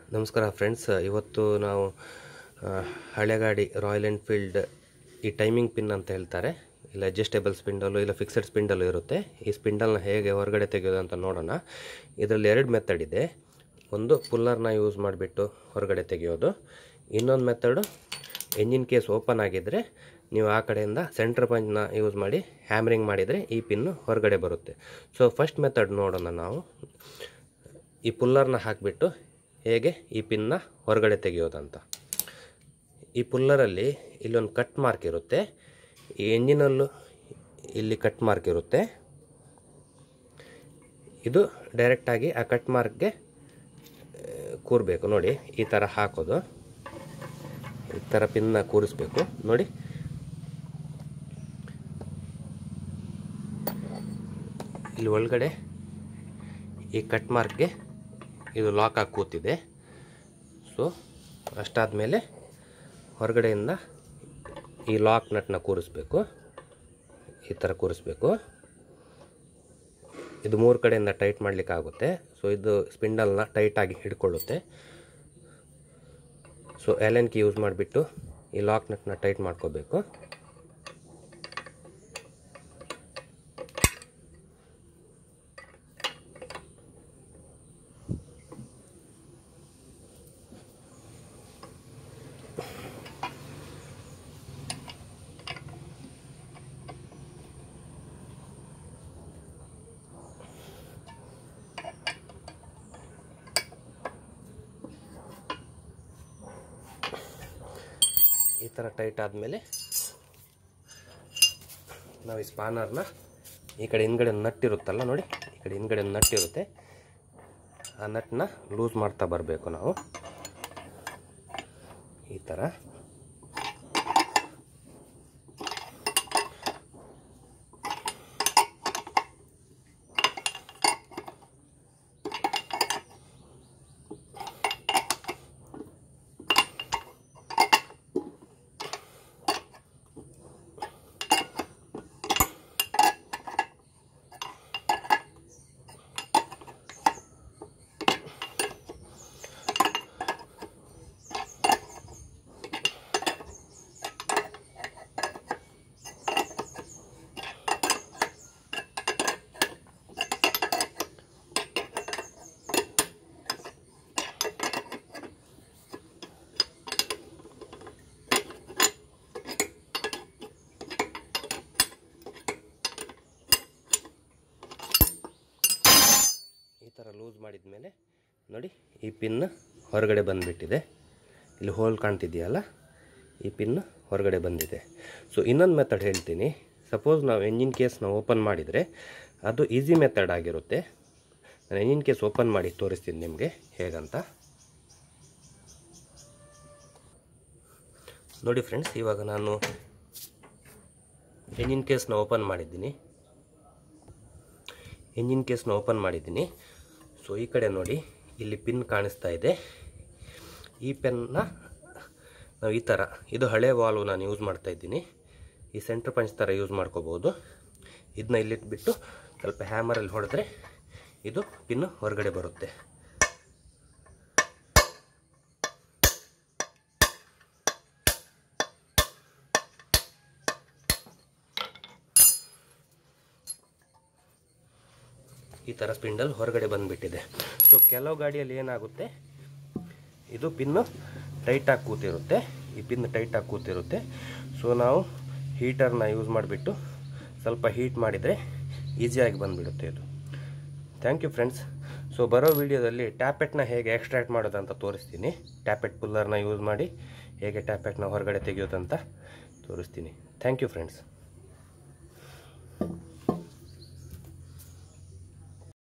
ನಮಸ್ಕಾರ ಫ್ರೆಂಡ್ಸ್ ಇವತ್ತು ನಾವು ಆ, ಹಳೆ ಗಾಡಿ ರಾಯಲ್ ಎನ್ಫೀಲ್ಡ್ ಈ ಟೈಮಿಂಗ್ ಪಿನ್ ಅಂತ ಹೇಳ್ತಾರೆ ಇಲ್ಲ ಅಡ್ಜಸ್ಟೇಬಲ್ ಸ್ಪಿಂಡಲು ಇಲ್ಲ ಫಿಕ್ಸೆಡ್ ಸ್ಪಿಂಡಲು ಇರುತ್ತೆ ಈ ಸ್ಪಿಂಡಲ್ನ ಹೇಗೆ ಹೊರಗಡೆ ತೆಗೆಯೋದು ಅಂತ ನೋಡೋಣ ಇದರಲ್ಲಿ ಎರಡು ಮೆಥಡ್ ಇದೆ ಒಂದು ಪುಲ್ಲರ್ನ ಯೂಸ್ ಮಾಡಿಬಿಟ್ಟು ಹೊರಗಡೆ ತೆಗೆಯೋದು ಇನ್ನೊಂದು ಮೆಥಡು ಎಂಜಿನ್ ಕೇಸ್ ಓಪನ್ ಆಗಿದ್ದರೆ ನೀವು ಆ ಕಡೆಯಿಂದ ಸೆಂಟ್ರ್ ಪಂಚ್ನ ಯೂಸ್ ಮಾಡಿ ಹ್ಯಾಮ್ರಿಂಗ್ ಮಾಡಿದರೆ ಈ ಪಿನ್ನು ಹೊರಗಡೆ ಬರುತ್ತೆ ಸೊ ಫಸ್ಟ್ ಮೆಥಡ್ ನೋಡೋಣ ನಾವು ಈ ಪುಲ್ಲರ್ನ ಹಾಕಿಬಿಟ್ಟು ಹೇಗೆ ಈ ಪಿನ್ನ ಹೊರಗಡೆ ತೆಗೆಯೋದಂತ ಈ ಪುಲ್ಲರಲ್ಲಿ ಇಲ್ಲೊಂದು ಕಟ್ ಮಾರ್ಕ್ ಇರುತ್ತೆ ಈ ಎಂಜಿನಲ್ಲೂ ಇಲ್ಲಿ ಕಟ್ ಮಾರ್ಕ್ ಇರುತ್ತೆ ಇದು ಡೈರೆಕ್ಟಾಗಿ ಆ ಕಟ್ ಮಾರ್ಕ್ಗೆ ಕೂರಬೇಕು ನೋಡಿ ಈ ಥರ ಹಾಕೋದು ಈ ಥರ ಪಿನ್ನ ಕೂರಿಸ್ಬೇಕು ನೋಡಿ ಇಲ್ಲಿ ಒಳಗಡೆ ಈ ಕಟ್ ಮಾರ್ಕ್ಗೆ ಇದು ಲಾಕ್ ಆಗಿ ಕೂತಿದೆ ಸೊ ಅಷ್ಟಾದಮೇಲೆ ಹೊರಗಡೆಯಿಂದ ಈ ಲಾಕ್ ನಟ್ನ ಕೂರಿಸ್ಬೇಕು ಈ ಥರ ಕೂರಿಸ್ಬೇಕು ಇದು ಮೂರು ಕಡೆಯಿಂದ ಟೈಟ್ ಮಾಡಲಿಕ್ಕಾಗುತ್ತೆ ಸೊ ಇದು ಸ್ಪಿಂಡಲ್ನ ಟೈಟಾಗಿ ಹಿಡ್ಕೊಳ್ಳುತ್ತೆ ಸೊ ಎಲೆನ್ ಕಿ ಯೂಸ್ ಮಾಡಿಬಿಟ್ಟು ಈ ಲಾಕ್ ನಟ್ನ ಟೈಟ್ ಮಾಡ್ಕೋಬೇಕು ಈ ಥರ ಟೈಟ್ ಆದಮೇಲೆ ನಾವು ಈ ಸ್ಪಾನರ್ನ ಈ ಕಡೆ ಹಿಂದ್ಗಡೆ ನಟ್ ಇರುತ್ತಲ್ಲ ನೋಡಿ ಈ ಕಡೆ ಹಿಂದ್ಗಡೆ ನಟ್ ಇರುತ್ತೆ ಆ ನಟ್ನ ಲೂಸ್ ಮಾಡ್ತಾ ಬರಬೇಕು ನಾವು ಈ ಥರ ಈ ಥರ ಲೂಸ್ ಮಾಡಿದ ಮೇಲೆ ನೋಡಿ ಈ ಪಿನ್ ಹೊರಗಡೆ ಬಂದುಬಿಟ್ಟಿದೆ ಇಲ್ಲಿ ಹೋಲ್ ಕಾಣ್ತಿದೆಯಲ್ಲ ಈ ಪಿನ್ ಹೊರಗಡೆ ಬಂದಿದೆ ಸೊ ಇನ್ನೊಂದು ಮೆಥಡ್ ಹೇಳ್ತೀನಿ ಸಪೋಸ್ ನಾವು ಎಂಜಿನ್ ಕೇಸ್ನ ಓಪನ್ ಮಾಡಿದರೆ ಅದು ಈಸಿ ಮೆಥಡ್ ಆಗಿರುತ್ತೆ ನಾನು ಎಂಜಿನ್ ಕೇಸ್ ಓಪನ್ ಮಾಡಿ ತೋರಿಸ್ತೀನಿ ನಿಮಗೆ ಹೇಗಂತ ನೋಡಿ ಫ್ರೆಂಡ್ಸ್ ಇವಾಗ ನಾನು ಎಂಜಿನ್ ಕೇಸ್ನ ಓಪನ್ ಮಾಡಿದ್ದೀನಿ ಎಂಜಿನ್ ಕೇಸ್ನ ಓಪನ್ ಮಾಡಿದ್ದೀನಿ ಸೊ ಈ ಕಡೆ ನೋಡಿ ಇಲ್ಲಿ ಪಿನ್ ಕಾಣಿಸ್ತಾ ಇದೆ ಈ ಪೆನ್ನ ನಾವು ಈ ಥರ ಇದು ಹಳೆ ವಾಲ್ವ್ ನಾನು ಯೂಸ್ ಮಾಡ್ತಾ ಇದ್ದೀನಿ ಈ ಸೆಂಟ್ರ್ ಪಂಚ್ ಥರ ಯೂಸ್ ಮಾಡ್ಕೋಬೋದು ಇದನ್ನ ಇಲ್ಲಿಟ್ಬಿಟ್ಟು ಸ್ವಲ್ಪ ಹ್ಯಾಮರಲ್ಲಿ ಹೊಡೆದ್ರೆ ಇದು ಪಿನ್ನು ಹೊರಗಡೆ ಬರುತ್ತೆ ಈ ಥರ ಸ್ಪಿಂಡಲ್ ಹೊರಗಡೆ ಬಂದುಬಿಟ್ಟಿದೆ ಸೊ ಕೆಲವು ಗಾಡಿಯಲ್ಲಿ ಏನಾಗುತ್ತೆ ಇದು ಪಿನ್ನು ಟೈಟಾಗಿ ಕೂತಿರುತ್ತೆ ಈ ಪಿನ್ ಟೈಟಾಗಿ ಕೂತಿರುತ್ತೆ ಸೊ ನಾವು ಹೀಟರ್ನ ಯೂಸ್ ಮಾಡಿಬಿಟ್ಟು ಸ್ವಲ್ಪ ಹೀಟ್ ಮಾಡಿದರೆ ಈಸಿಯಾಗಿ ಬಂದುಬಿಡುತ್ತೆ ಇದು ಥ್ಯಾಂಕ್ ಯು ಫ್ರೆಂಡ್ಸ್ ಸೊ ಬರೋ ವಿಡಿಯೋದಲ್ಲಿ ಟ್ಯಾಪೆಟ್ನ ಹೇಗೆ ಎಕ್ಸ್ಟ್ರಾಕ್ಟ್ ಮಾಡೋದಂತ ತೋರಿಸ್ತೀನಿ ಟ್ಯಾಪೆಟ್ ಪುಲ್ಲರ್ನ ಯೂಸ್ ಮಾಡಿ ಹೇಗೆ ಟ್ಯಾಪೆಟ್ನ ಹೊರಗಡೆ ತೆಗೆಯೋದಂತ ತೋರಿಸ್ತೀನಿ ಥ್ಯಾಂಕ್ ಯು ಫ್ರೆಂಡ್ಸ್